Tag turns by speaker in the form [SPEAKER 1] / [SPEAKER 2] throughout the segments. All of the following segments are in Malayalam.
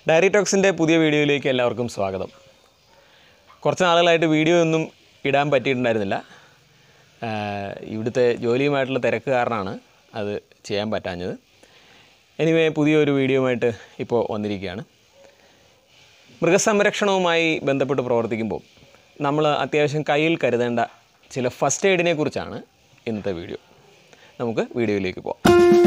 [SPEAKER 1] ഡയറി ടോക്സിൻ്റെ പുതിയ വീഡിയോയിലേക്ക് എല്ലാവർക്കും സ്വാഗതം കുറച്ച് നാളുകളായിട്ട് വീഡിയോ ഒന്നും ഇടാൻ പറ്റിയിട്ടുണ്ടായിരുന്നില്ല ആഹ് ഇവിടുത്തെ ജോലിയുമായിട്ടുള്ള തിരക്ക് കാരണമാണ് അത് ചെയ്യാൻ പറ്റാഞ്ഞത് എനിവേ പുതിയൊരു വീഡിയോയുമായിട്ട് ഇപ്പോൾ വന്നിരിക്കുകയാണ് മൃഗസംരക്ഷണവുമായി ബന്ധപ്പെട്ട് പ്രവർത്തിക്കുമ്പോൾ നമ്മൾ അത്യാവശ്യം കയ്യിൽ കരുതേണ്ട ചില ഫസ്റ്റ് എയ്ഡിനെ കുറിച്ചാണ് ഇന്നത്തെ വീഡിയോ നമുക്ക് വീഡിയോയിലേക്ക് പോകാം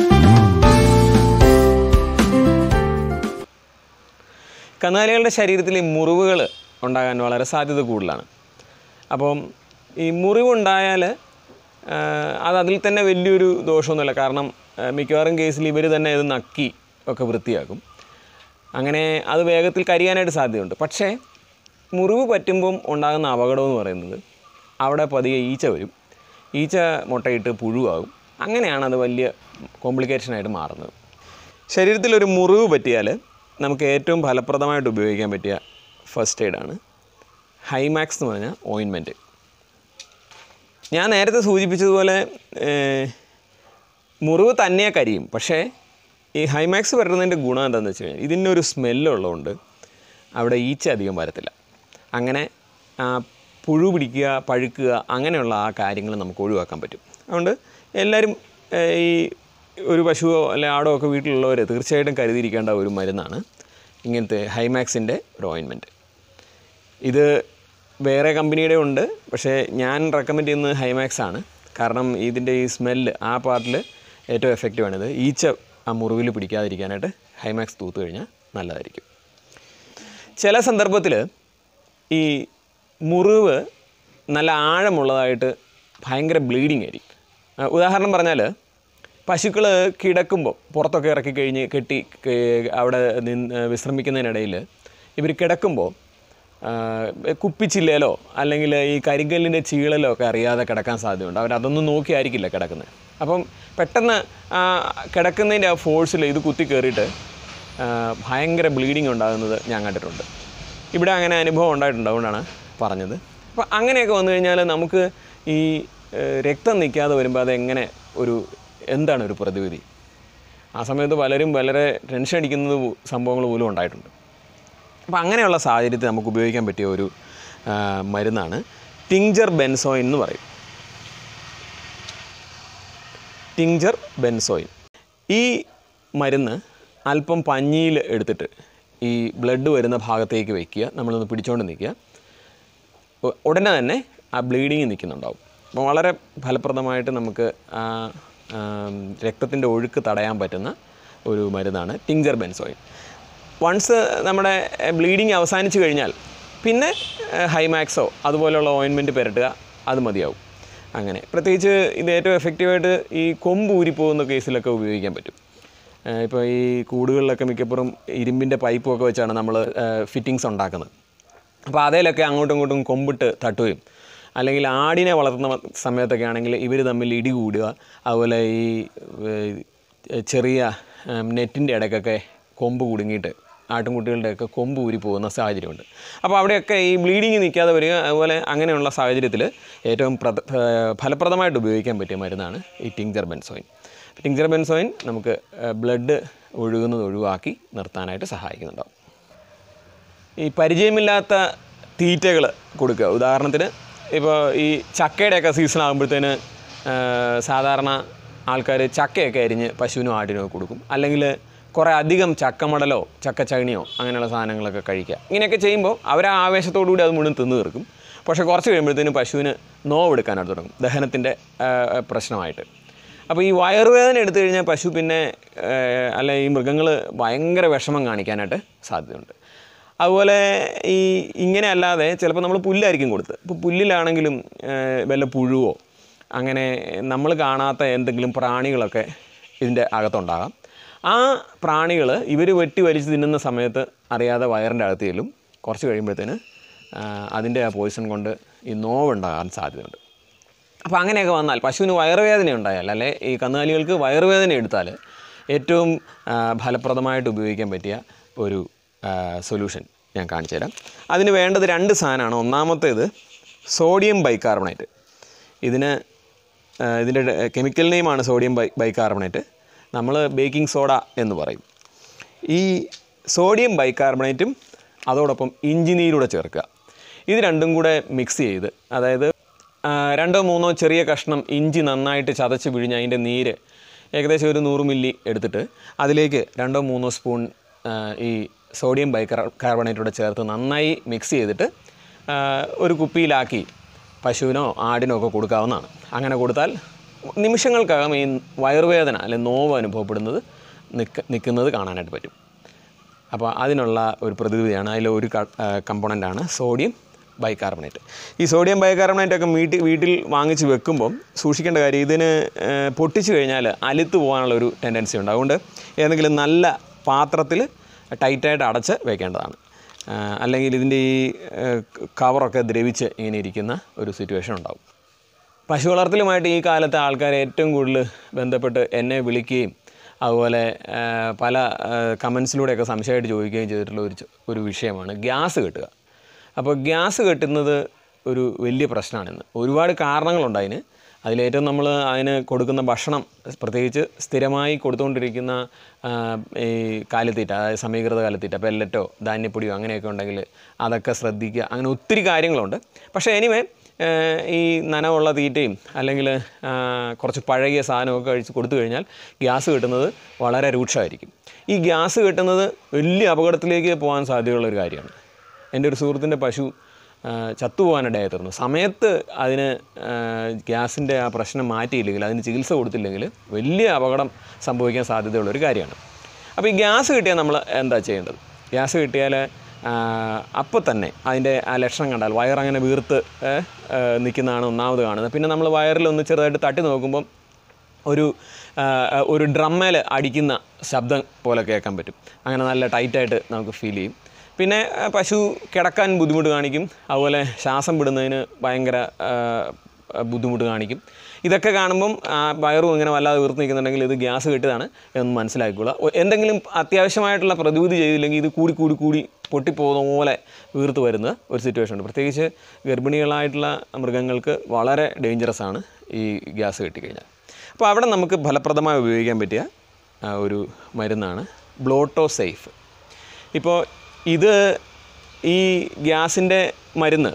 [SPEAKER 1] കന്നാലികളുടെ ശരീരത്തിൽ ഈ മുറിവുകൾ ഉണ്ടാകാൻ വളരെ സാധ്യത കൂടുതലാണ് അപ്പം ഈ മുറിവുണ്ടായാൽ അത് അതിൽ തന്നെ വലിയൊരു ദോഷമൊന്നുമില്ല കാരണം ആ, മിക്കവാറും കേസിൽ ഇവർ തന്നെ ഇത് നക്കി ഒക്കെ വൃത്തിയാക്കും അങ്ങനെ അത് വേഗത്തിൽ കരിയാനായിട്ട് സാധ്യതയുണ്ട് പക്ഷേ മുറിവ് പറ്റുമ്പം ഉണ്ടാകുന്ന അപകടം എന്ന് പറയുന്നത് അവിടെ പതിയെ ഈച്ച വരും ഈച്ച മുട്ടയിട്ട് പുഴുവാകും അങ്ങനെയാണ് അത് വലിയ കോംപ്ലിക്കേഷനായിട്ട് മാറുന്നത് ശരീരത്തിലൊരു മുറിവ് പറ്റിയാൽ നമുക്ക് ഏറ്റവും ഫലപ്രദമായിട്ട് ഉപയോഗിക്കാൻ പറ്റിയ ഫസ്റ്റ് എയ്ഡാണ് ഹൈമാക്സ് എന്ന് പറഞ്ഞ ഓയിൻമെൻറ്റ് ഞാൻ നേരത്തെ സൂചിപ്പിച്ചതുപോലെ ഏഹ്, മുറിവ് തന്നെ കരിയും പക്ഷേ ഈ ഹൈമാക്സ് വരുന്നതിൻ്റെ ഗുണം എന്താണെന്ന് വെച്ച് കഴിഞ്ഞാൽ ഇതിനൊരു സ്മെല്ലുള്ളതുകൊണ്ട് അവിടെ ഈച്ച അധികം വരത്തില്ല അങ്ങനെ ആ, പുഴു പിടിക്കുക പഴുക്കുക അങ്ങനെയുള്ള ആ കാര്യങ്ങൾ നമുക്ക് ഒഴിവാക്കാൻ പറ്റും അതുകൊണ്ട് എല്ലാവരും ഏഹ്, ഈ ഒരു പശുവോ അല്ലെ ആടോ ഒക്കെ വീട്ടിലുള്ളവർ തീർച്ചയായിട്ടും കരുതിയിരിക്കേണ്ട ഒരു മരുന്നാണ് ഇങ്ങനത്തെ ഹൈമാക്സിൻ്റെ ഒരു ഓയിൻമെൻറ്റ് ഇത് വേറെ കമ്പനിയുടെ ഉണ്ട് പക്ഷേ ഞാൻ റെക്കമെൻഡ് ചെയ്യുന്നത് ഹൈമാക്സ് ആണ് കാരണം ഇതിൻ്റെ ഈ സ്മെല്ല് ആ പാർട്ടിൽ ഏറ്റവും എഫക്റ്റീവാണിത് ഈച്ച ആ മുറിവിൽ പിടിക്കാതിരിക്കാനായിട്ട് ഹൈമാക്സ് തൂത്ത് കഴിഞ്ഞാൽ നല്ലതായിരിക്കും ചില സന്ദർഭത്തിൽ ഈ മുറിവ് നല്ല ആഴമുള്ളതായിട്ട് ഭയങ്കര ബ്ലീഡിങ് ആയിരിക്കും ആ, ഉദാഹരണം പറഞ്ഞാൽ പശുക്കൾ കിടക്കുമ്പോൾ പുറത്തൊക്കെ ഇറക്കി കഴിഞ്ഞ് കെട്ടി കേ- അവിടെ നിന്ന് വിശ്രമിക്കുന്നതിനിടയിൽ ഇവർ കിടക്കുമ്പോൾ കുപ്പിച്ചില്ലയിലോ അല്ലെങ്കിൽ ഈ കരിങ്കല്ലിൻ്റെ ചീളലോ ഒക്കെ അറിയാതെ കിടക്കാൻ സാധ്യതയുണ്ട് അവരതൊന്നും നോക്കിയായിരിക്കില്ല കിടക്കുന്നത് അപ്പം പെട്ടെന്ന് ആ കിടക്കുന്നതിൻ്റെ ആ ഫോഴ്സിൽ ഇത് കുത്തി കയറിയിട്ട് ആ, ഭയങ്കര ബ്ലീഡിങ് ഉണ്ടാകുന്നത് ഞാൻ കണ്ടിട്ടുണ്ട് ഇവിടെ അങ്ങനെ അനുഭവം ഉണ്ടായിട്ടുണ്ട് അതുകൊണ്ടാണ് പറഞ്ഞത് അപ്പോൾ അങ്ങനെയൊക്കെ വന്നു കഴിഞ്ഞാൽ നമുക്ക് ഈ ഏഹ്, രക്തം നിൽക്കാതെ വരുമ്പോൾ അതെങ്ങനെ ഒരു എന്താണ് ഒരു പ്രതിവിധി ആ സമയത്ത് പലരും വളരെ ടെൻഷൻ അടിക്കുന്നത് പോ- സംഭവങ്ങൾ പോലും ഉണ്ടായിട്ടുണ്ട് അപ്പോൾ അങ്ങനെയുള്ള സാഹചര്യത്തിൽ നമുക്ക് ഉപയോഗിക്കാൻ പറ്റിയ ഒരു ആ, മരുന്നാണ് ടിങ്ജർ ബെൻസോയിൻ എന്ന് പറയും ടിങ്ജർ ബെൻസോയിൻ ഈ മരുന്ന് അല്പം പഞ്ഞിയിൽ എടുത്തിട്ട് ഈ ബ്ലഡ് വരുന്ന ഭാഗത്തേക്ക് വയ്ക്കുക നമ്മളൊന്ന് പിടിച്ചുകൊണ്ട് നിൽക്കുക ഉ- ഉടനെ തന്നെ ആ ബ്ലീഡിങ് നിൽക്കുന്നുണ്ടാവും അപ്പോൾ വളരെ ഫലപ്രദമായിട്ട് നമുക്ക് ആ രക്തത്തിൻ്റെ ഒഴുക്ക് തടയാൻ പറ്റുന്ന ഒരു മരുന്നാണ് ടിങ്ജർ ബെൻസോയിൻ വൺസ് നമ്മുടെ ബ്ലീഡിങ് അവസാനിച്ച് കഴിഞ്ഞാൽ പിന്നെ ഹൈമാക്സോ അതുപോലെയുള്ള ഓയിൻമെൻറ്റ് പുരട്ടുക അത് മതിയാവും അങ്ങനെ പ്രത്യേകിച്ച് ഇത് ഏറ്റവും എഫക്റ്റീവായിട്ട് ഈ കൊമ്പ് ഊരിപ്പോകുന്ന കേസിലൊക്കെ ഉപയോഗിക്കാൻ പറ്റും ഇപ്പോൾ ഈ കൂടുകളിലൊക്കെ മിക്കപ്പോഴും ഇരുമ്പിൻ്റെ പൈപ്പൊക്കെ വെച്ചാണ് നമ്മൾ ഫിറ്റിങ്സ് ഉണ്ടാക്കുന്നത് അപ്പോൾ അതേലൊക്കെ അങ്ങോട്ടും ഇങ്ങോട്ടും കൊമ്പിട്ട് തട്ടുകയും അല്ലെങ്കിൽ ആടിനെ വളർത്തുന്ന സമയത്തൊക്കെ ആണെങ്കിൽ ഇവർ തമ്മിൽ ഇടി കൂടുക അതുപോലെ ഈ ഏഹ്, ചെറിയ നെറ്റിൻ്റെ ഇടയ്ക്കൊക്കെ കൊമ്പ് കുടുങ്ങിയിട്ട് ആട്ടിൻകുട്ടികളുടെയൊക്കെ കൊമ്പ് ഊരി പോകുന്ന സാഹചര്യമുണ്ട് അപ്പോൾ അവിടെയൊക്കെ ഈ ബ്ലീഡിങ് നിൽക്കാതെ വരിക അതുപോലെ അങ്ങനെയുള്ള സാഹചര്യത്തിൽ ഏറ്റവും പ്രധ ഏഹ്, ഫലപ്രദമായിട്ട് ഉപയോഗിക്കാൻ പറ്റിയ മരുന്നാണ് ഈ ടിങ്ജർ ബെൻസോയിൻ ടിങ്ജർ ബെൻസോയിൻ നമുക്ക് ബ്ലഡ് ഒഴുകുന്നത് ഒഴിവാക്കി നിർത്താനായിട്ട് സഹായിക്കുന്നുണ്ടാവും ഈ പരിചയമില്ലാത്ത തീറ്റകൾ കൊടുക്കുക ഉദാഹരണത്തിന് ഇപ്പോൾ ഈ ചക്കയുടെയൊക്കെ സീസൺ ആകുമ്പോഴത്തേന് ആ, സാധാരണ ആൾക്കാർ ചക്കയൊക്കെ അരിഞ്ഞ് പശുവിനും ആടിനും ഒക്കെ കൊടുക്കും അല്ലെങ്കിൽ കുറേ അധികം ചക്കമടലോ ചക്കച്ചകിണിയോ അങ്ങനെയുള്ള സാധനങ്ങളൊക്കെ കഴിക്കുക ഇങ്ങനെയൊക്കെ ചെയ്യുമ്പോൾ അവർ ആ ആവേശത്തോടു കൂടി അത് മുഴുവൻ തിന്നു തീർക്കും പക്ഷേ കുറച്ച് കഴിയുമ്പോഴത്തേനും പശുവിന് നോവെടുക്കാനായിട്ട് തുടങ്ങും ദഹനത്തിൻ്റെ ആ, പ്രശ്നമായിട്ട് അപ്പോൾ ഈ വയറുവേദന എടുത്തു കഴിഞ്ഞാൽ പശു പിന്നെ ഏഹ്, അല്ല ഈ മൃഗങ്ങൾ ഭയങ്കര വിഷമം കാണിക്കാനായിട്ട് സാധ്യതയുണ്ട് അതുപോലെ ഈ ഇങ്ങനെ അല്ലാതെ ചിലപ്പോൾ നമ്മൾ പുല്ലായിരിക്കും കൊടുത്ത് ഇപ്പോൾ പുല്ലിലാണെങ്കിലും ഏഹ്, വല്ല പുഴുവോ അങ്ങനെ നമ്മൾ കാണാത്ത എന്തെങ്കിലും പ്രാണികളൊക്കെ ഇതിൻ്റെ അകത്തുണ്ടാകാം ആ പ്രാണികൾ ഇവർ വെട്ടി വലിച്ച് തിന്നുന്ന സമയത്ത് അറിയാതെ വയറിൻ്റെ അകത്ത് ചെല്ലും കുറച്ച് കഴിയുമ്പോഴത്തേന് അതിൻ്റെ ആ പോയിസൺ കൊണ്ട് ഈ നോവുണ്ടാകാൻ സാധ്യതയുണ്ട് അപ്പോൾ അങ്ങനെയൊക്കെ വന്നാൽ പശുവിന് വയറുവേദന ഉണ്ടായാൽ അല്ലെ ഈ കന്നുകാലികൾക്ക് വയറുവേദന എടുത്താൽ ഏറ്റവും ആ, ഫലപ്രദമായിട്ട് ഉപയോഗിക്കാൻ പറ്റിയ ഒരു സൊല്യൂഷൻ ഞാൻ കാണിച്ചു തരാം അതിന് വേണ്ടത് രണ്ട് സാധനമാണ് ഒന്നാമത്തേത് സോഡിയം ബൈകാർബണേറ്റ് ഇതിന് ആ, ഇതിൻ്റെ കെമിക്കൽ നെയിമാണ് സോഡിയം ബൈ ബൈകാർബണേറ്റ് നമ്മൾ ബേക്കിംഗ് സോഡ എന്ന് പറയും ഈ സോഡിയം ബൈകാർബണേറ്റും അതോടൊപ്പം ഇഞ്ചി നീരൂടെ ചേർക്കുക ഇത് രണ്ടും കൂടെ മിക്സ് ചെയ്ത് അതായത് ആ, രണ്ടോ മൂന്നോ ചെറിയ കഷ്ണം ഇഞ്ചി നന്നായിട്ട് ചതച്ച് പിഴിഞ്ഞ് അതിൻ്റെ നീര് ഏകദേശം ഒരു നൂറ് മില്ലി എടുത്തിട്ട് അതിലേക്ക് രണ്ടോ മൂന്നോ സ്പൂൺ ആ, ഈ സോഡിയം ബൈക്കാർ കാർബണേറ്റൂടെ ചേർത്ത് നന്നായി മിക്സ് ചെയ്തിട്ട് ആ, ഒരു കുപ്പിയിലാക്കി പശുവിനോ ആടിനോ ഒക്കെ കൊടുക്കാവുന്നതാണ് അങ്ങനെ കൊടുത്താൽ നിമിഷങ്ങൾക്കകം ഈ വയറുവേദന അല്ലെങ്കിൽ നോവ് അനുഭവപ്പെടുന്നത് നിൽക്ക നിൽക്കുന്നത് കാണാനായിട്ട് പറ്റും അപ്പോൾ അതിനുള്ള ഒരു പ്രതിവിധിയാണ് അതിൽ ഒരു കമ്പോണൻ്റാണ് സോഡിയം ബൈകാർബണേറ്റ് ഈ സോഡിയം ബൈകാർബണേറ്റ് ഒക്കെ വീട്ടിൽ വീട്ടിൽ വാങ്ങിച്ച് വെക്കുമ്പം സൂക്ഷിക്കേണ്ട കാര്യം ഇതിന് ഏഹ്, പൊട്ടിച്ച് കഴിഞ്ഞാൽ അലുത്ത് പോകാനുള്ള ഒരു ടെൻഡൻസി ഉണ്ട് അതുകൊണ്ട് ഏതെങ്കിലും നല്ല പാത്രത്തിൽ ടൈറ്റായിട്ട് അടച്ച് വെക്കേണ്ടതാണ് ആ, അല്ലെങ്കിൽ ഇതിൻ്റെ ഈ ഏഹ്, കവറൊക്കെ ദ്രവിച്ച് ഇങ്ങനെ ഇരിക്കുന്ന ഒരു സിറ്റുവേഷൻ ഉണ്ടാവും പശു വളർത്തലുമായിട്ട് ഈ കാലത്തെ ആൾക്കാർ ഏറ്റവും കൂടുതൽ ബന്ധപ്പെട്ട് എന്നെ വിളിക്കുകയും അതുപോലെ ആ, പല കമൻസിലൂടെയൊക്കെ സംശയമായിട്ട് ചോദിക്കുകയും ചെയ്തിട്ടുള്ള ഒരു ചോ- ഒരു വിഷയമാണ് ഗ്യാസ് കെട്ടുക അപ്പോൾ ഗ്യാസ് കെട്ടുന്നത് ഒരു വലിയ പ്രശ്നമാണിന്ന് ഒരുപാട് കാരണങ്ങളുണ്ട് അതിന് അതിലേറ്റവും നമ്മൾ അതിന് കൊടുക്കുന്ന ഭക്ഷണം പ്രത്യേകിച്ച് സ്ഥിരമായി കൊടുത്തുകൊണ്ടിരിക്കുന്ന ആ, ഈ കാലിത്തീറ്റ അതായത് സമീകൃത കാലിത്തീറ്റ പെല്ലറ്റോ ധാന്യപ്പൊടിയോ അങ്ങനെയൊക്കെ ഉണ്ടെങ്കിൽ അതൊക്കെ ശ്രദ്ധിക്കുക അങ്ങനെ ഒത്തിരി കാര്യങ്ങളുണ്ട് പക്ഷേ എനിവേ ഈ നനവുള്ള തീറ്റയും അല്ലെങ്കിൽ കുറച്ച് പഴകിയ സാധനമൊക്കെ കഴിച്ച് കൊടുത്തു കഴിഞ്ഞാൽ ഗ്യാസ് കിട്ടുന്നത് വളരെ രൂക്ഷമായിരിക്കും ഈ ഗ്യാസ് കിട്ടുന്നത് വലിയ അപകടത്തിലേക്ക് പോകാൻ സാധ്യതയുള്ള ഒരു കാര്യമാണ് എൻ്റെ ഒരു സുഹൃത്തിൻ്റെ പശു ആ, ചത്തുപോകാനിടയായി തീർന്നു സമയത്ത് അതിന് ഗ്യാസിൻ്റെ ആ പ്രശ്നം മാറ്റിയില്ലെങ്കിൽ അതിന് ചികിത്സ കൊടുത്തില്ലെങ്കിൽ വലിയ അപകടം സംഭവിക്കാൻ സാധ്യതയുള്ള ഒരു കാര്യമാണ് അപ്പോൾ ഈ ഗ്യാസ് കിട്ടിയാൽ നമ്മൾ എന്താ ചെയ്യേണ്ടത് ഗ്യാസ് കിട്ടിയാൽ അപ്പോൾ തന്നെ അതിൻ്റെ ആ ലക്ഷണം കണ്ടാൽ വയറങ്ങനെ വീർത്ത് ഏ, ഏ, നിൽക്കുന്നതാണ് ഒന്നാമത് കാണുന്നത് പിന്നെ നമ്മൾ വയറിലൊന്ന് ചെറുതായിട്ട് തട്ടി നോക്കുമ്പം ഒരു ആ, ഒരു ഡ്രമ്മേൽ അടിക്കുന്ന ശബ്ദം പോലെ കേൾക്കാൻ പറ്റും അങ്ങനെ നല്ല ടൈറ്റായിട്ട് നമുക്ക് ഫീൽ ചെയ്യും പിന്നെ ആ, പശു കിടക്കാൻ ബുദ്ധിമുട്ട് കാണിക്കും അതുപോലെ ശ്വാസം വിടുന്നതിന് ഭയങ്കര ആ, ബുദ്ധിമുട്ട് കാണിക്കും ഇതൊക്കെ കാണുമ്പം ആ വയറും ഇങ്ങനെ വല്ലാതെ വീർത്ത് നിൽക്കുന്നുണ്ടെങ്കിൽ ഇത് ഗ്യാസ് കിട്ടിയതാണ് എന്ന് മനസ്സിലാക്കിക്കൊള്ളുക ഒ- എന്തെങ്കിലും അത്യാവശ്യമായിട്ടുള്ള പ്രതിവിധി ചെയ്തില്ലെങ്കിൽ ഇത് കൂടി കൂടി കൂടി പൊട്ടിപ്പോകുന്ന പോലെ വീർത്ത് വരുന്ന ഒരു സിറ്റുവേഷൻ ഉണ്ട് പ്രത്യേകിച്ച് ഗർഭിണികളായിട്ടുള്ള മൃഗങ്ങൾക്ക് വളരെ ഡേഞ്ചറസ് ആണ് ഈ ഗ്യാസ് കിട്ടിക്കഴിഞ്ഞാൽ അപ്പോൾ അവിടെ നമുക്ക് ഫലപ്രദമായി ഉപയോഗിക്കാൻ പറ്റിയ ആ, ഒരു മരുന്നാണ് ബ്ലോട്ടോ സേഫ് ഇപ്പോൾ ഇത് ഈ ഗ്യാസിൻ്റെ മരുന്ന്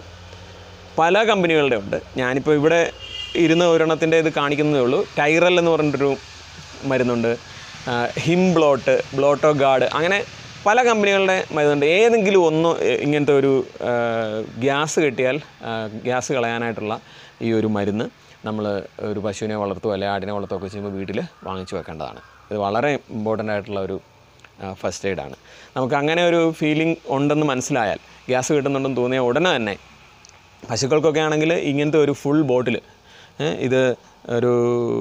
[SPEAKER 1] പല കമ്പനികളുടെ ഉണ്ട് ഞാനിപ്പോൾ ഇവിടെ ഇരുന്ന ഒരെണ്ണത്തിൻ്റെ ഇത് കാണിക്കുന്നതേ ഉള്ളൂ ടൈറൽ എന്ന് പറഞ്ഞിട്ടൊരു മരുന്നുണ്ട് ആ, ഹിം ബ്ലോട്ട് ബ്ലോട്ടോ ഗാർഡ് അങ്ങനെ പല കമ്പനികളുടെ മരുന്നുണ്ട് ഏതെങ്കിലും ഒന്ന് ഇങ്ങനത്തെ ഒരു ആ, ഗ്യാസ് കിട്ടിയാൽ ആ, ഗ്യാസ് കളയാനായിട്ടുള്ള ഈ ഒരു മരുന്ന് നമ്മൾ ഒരു പശുവിനെ വളർത്തുകയോ അല്ലെങ്കിൽ ആടിനെ വളർത്തുകയൊക്കെ ചെയ്യുമ്പോൾ വീട്ടിൽ വാങ്ങിച്ചു വെക്കേണ്ടതാണ് ഇത് വളരെ ഇമ്പോർട്ടൻ്റ് ആയിട്ടുള്ള ഒരു ഫസ്റ്റ് എയ്ഡാണ് നമുക്ക് അങ്ങനെ ഒരു ഫീലിംഗ് ഉണ്ടെന്ന് മനസ്സിലായാൽ ഗ്യാസ് കിട്ടുന്നുണ്ടെന്ന് തോന്നിയാൽ ഉടനെ തന്നെ പശുക്കൾക്കൊക്കെ ആണെങ്കിൽ ഇങ്ങനത്തെ ഒരു ഫുൾ ബോട്ടിൽ ഇത് ഒരു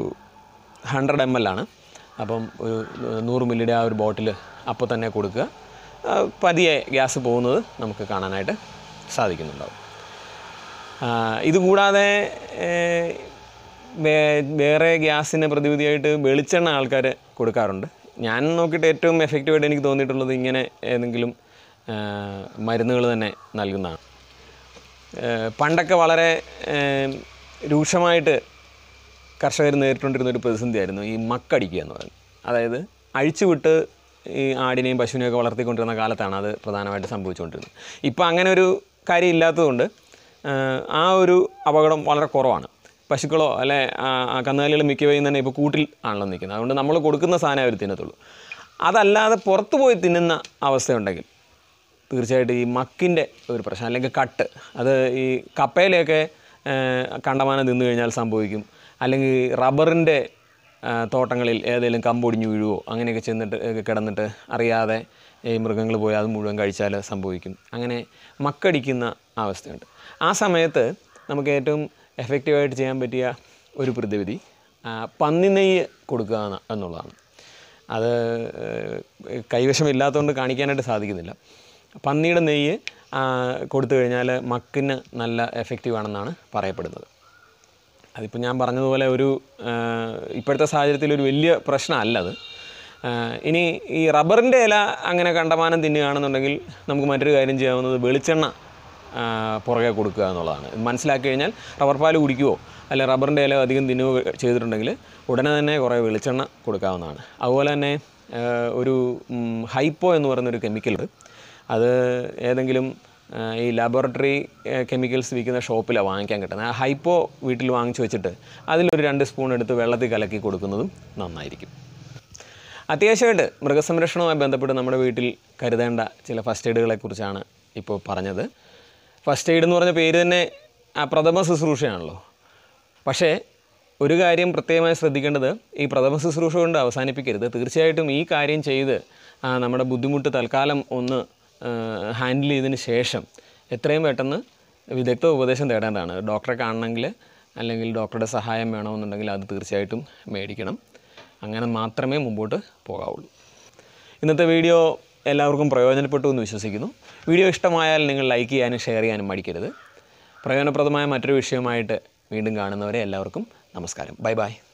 [SPEAKER 1] ഹൺഡ്രഡ് എം എൽ ആണ് അപ്പം ഒരു നൂറ് മില്ലിയുടെ ആ ഒരു ബോട്ടിൽ അപ്പോൾ തന്നെ കൊടുക്കുക ആ, പതിയെ ഗ്യാസ് പോകുന്നത് നമുക്ക് കാണാനായിട്ട് സാധിക്കുന്നുണ്ടാവും ആ, ഇതുകൂടാതെ ഏഹ്, വേ- വേറെ ഗ്യാസിന് പ്രതിവിധിയായിട്ട് വെളിച്ചെണ്ണ ആൾക്കാർ കൊടുക്കാറുണ്ട് ഞാൻ നോക്കിയിട്ട് ഏറ്റവും എഫക്റ്റീവായിട്ട് എനിക്ക് തോന്നിയിട്ടുള്ളത് ഇങ്ങനെ ഏതെങ്കിലും മരുന്നുകൾ തന്നെ നൽകുന്നതാണ് ഏഹ്, പണ്ടൊക്കെ വളരെ ഏഹ്, രൂക്ഷമായിട്ട് കർഷകർ നേരിട്ടുകൊണ്ടിരുന്ന ഒരു പ്രതിസന്ധിയായിരുന്നു ഈ മക്കടിക്കുക എന്ന് പറയുന്നത് അതായത് അഴിച്ചുവിട്ട് ഈ ആടിനെയും പശുവിനെയും ഒക്കെ വളർത്തിക്കൊണ്ടിരുന്ന കാലത്താണ് അത് പ്രധാനമായിട്ട് സംഭവിച്ചുകൊണ്ടിരുന്നത് ഇപ്പോൾ അങ്ങനെ ഒരു കാര്യം ഇല്ലാത്തതുകൊണ്ട് ആഹ്, ആ ഒരു അപകടം വളരെ കുറവാണ് പശുക്കളോ അല്ലെ കന്നുകാലികൾ മിക്കവയും തന്നെ ഇപ്പോൾ കൂട്ടിൽ ആണല്ലോ നിൽക്കുന്നത് അതുകൊണ്ട് നമ്മൾ കൊടുക്കുന്ന സാധനം അവർ തിന്നത്തുള്ളൂ അതല്ലാതെ പുറത്ത് പോയി തിന്നുന്ന അവസ്ഥയുണ്ടെങ്കിൽ തീർച്ചയായിട്ടും ഈ മക്കിൻ്റെ ഒരു പ്രശ്നം അല്ലെങ്കിൽ കട്ട് അത് ഈ കപ്പയിലൊക്കെ ഏഹ്, കണ്ടമാനം തിന്നു കഴിഞ്ഞാൽ സംഭവിക്കും അല്ലെങ്കിൽ റബ്ബറിൻ്റെ തോട്ടങ്ങളിൽ ഏതെങ്കിലും കമ്പൊടിഞ്ഞു വീഴുവോ അങ്ങനെയൊക്കെ ചെന്നിട്ട് ഏഹ്, കിടന്നിട്ട് അറിയാതെ ഈ മൃഗങ്ങൾ പോയി അത് മുഴുവൻ കഴിച്ചാൽ സംഭവിക്കും അങ്ങനെ മക്കടിക്കുന്ന അവസ്ഥയുണ്ട് ആ സമയത്ത് നമുക്ക് ഏറ്റവും എഫക്റ്റീവായിട്ട് ചെയ്യാൻ പറ്റിയ ഒരു പ്രതിവിധി ആ, പന്നിനെയ്യ് കൊടുക്കുക എന്ന- എന്നുള്ളതാണ് അത് ഏഹ്, കൈവശമില്ലാത്തതുകൊണ്ട് കാണിക്കാനായിട്ട് സാധിക്കുന്നില്ല പന്നിയുടെ നെയ്യ് ആ, കൊടുത്തു കഴിഞ്ഞാൽ മക്കിന് നല്ല എഫക്റ്റീവ് ആണെന്നാണ് പറയപ്പെടുന്നത് അതിപ്പോൾ ഞാൻ പറഞ്ഞതുപോലെ ഒരു ആ, ഇപ്പോഴത്തെ സാഹചര്യത്തിൽ ഒരു വലിയ പ്രശ്നമല്ല അത് ആ, ഇനി ഈ റബ്ബറിൻ്റെ ഇല അങ്ങനെ കണ്ടമാനം തിന്നുകയാണെന്നുണ്ടെങ്കിൽ നമുക്ക് മറ്റൊരു കാര്യം ചെയ്യാവുന്നത് വെളിച്ചെണ്ണ ആ, പുറകെ കൊടുക്കുക എന്നുള്ളതാണ് ഇത് മനസ്സിലാക്കി കഴിഞ്ഞാൽ റബ്ബർ പാൽ കുടിക്കുവോ അല്ലെ റബ്ബറിൻ്റെ ഇല അധികം തിന്നുകയോ ചെയ്തിട്ടുണ്ടെങ്കിൽ ഉടനെ തന്നെ കുറേ വെളിച്ചെണ്ണ കൊടുക്കാവുന്നതാണ് അതുപോലെ തന്നെ ആ, ഒരു ഉം, ഹൈപ്പോ എന്ന് പറയുന്നൊരു കെമിക്കലുണ്ട് അത് ഏതെങ്കിലും ആ, ഈ ലാബോറട്ടറി കെമിക്കൽസ് വിൽക്കുന്ന ഷോപ്പിലാണ് വാങ്ങിക്കാൻ കിട്ടുന്നത് ആ ഹൈപ്പോ വീട്ടിൽ വാങ്ങിച്ചു വെച്ചിട്ട് അതിലൊരു രണ്ട് സ്പൂൺ എടുത്ത് വെള്ളത്തിൽ കലക്കി കൊടുക്കുന്നതും നന്നായിരിക്കും അത്യാവശ്യമായിട്ട് മൃഗസംരക്ഷണവുമായി ബന്ധപ്പെട്ട് നമ്മുടെ വീട്ടിൽ കരുതേണ്ട ചില ഫസ്റ്റ് എയ്ഡുകളെ കുറിച്ചാണ് ഇപ്പോൾ പറഞ്ഞത് ഫസ്റ്റ് എയ്ഡ് എന്ന് പറഞ്ഞ പേര് തന്നെ ആ പ്രഥമ ശുശ്രൂഷയാണല്ലോ പക്ഷേ ഒരു കാര്യം പ്രത്യേകമായി ശ്രദ്ധിക്കേണ്ടത് ഈ പ്രഥമ ശുശ്രൂഷ കൊണ്ട് അവസാനിപ്പിക്കരുത് തീർച്ചയായിട്ടും ഈ കാര്യം ചെയ്ത് ആ, നമ്മുടെ ബുദ്ധിമുട്ട് തൽക്കാലം ഒന്ന് ഹാൻഡിൽ ചെയ്തതിന് ശേഷം എത്രയും പെട്ടെന്ന് വിദഗ്ധ ഉപദേശം തേടേണ്ടതാണ് ഡോക്ടറെ കാണണമെങ്കിൽ അല്ലെങ്കിൽ ഡോക്ടറുടെ സഹായം വേണമെന്നുണ്ടെങ്കിൽ അത് തീർച്ചയായിട്ടും മേടിക്കണം അങ്ങനെ മാത്രമേ മുമ്പോട്ട് പോകാവുള്ളൂ ഇന്നത്തെ വീഡിയോ എല്ലാവർക്കും പ്രയോജനപ്പെട്ടു എന്ന് വിശ്വസിക്കുന്നു വീഡിയോ ഇഷ്ടമായാൽ നിങ്ങൾ ലൈക്ക് ചെയ്യാനും ഷെയർ ചെയ്യാനും മടിക്കരുത് പ്രയോജനപ്രദമായ മറ്റൊരു വിഷയമായിട്ട് വീണ്ടും കാണുന്നവരെ എല്ലാവർക്കും നമസ്കാരം ബൈ ബൈ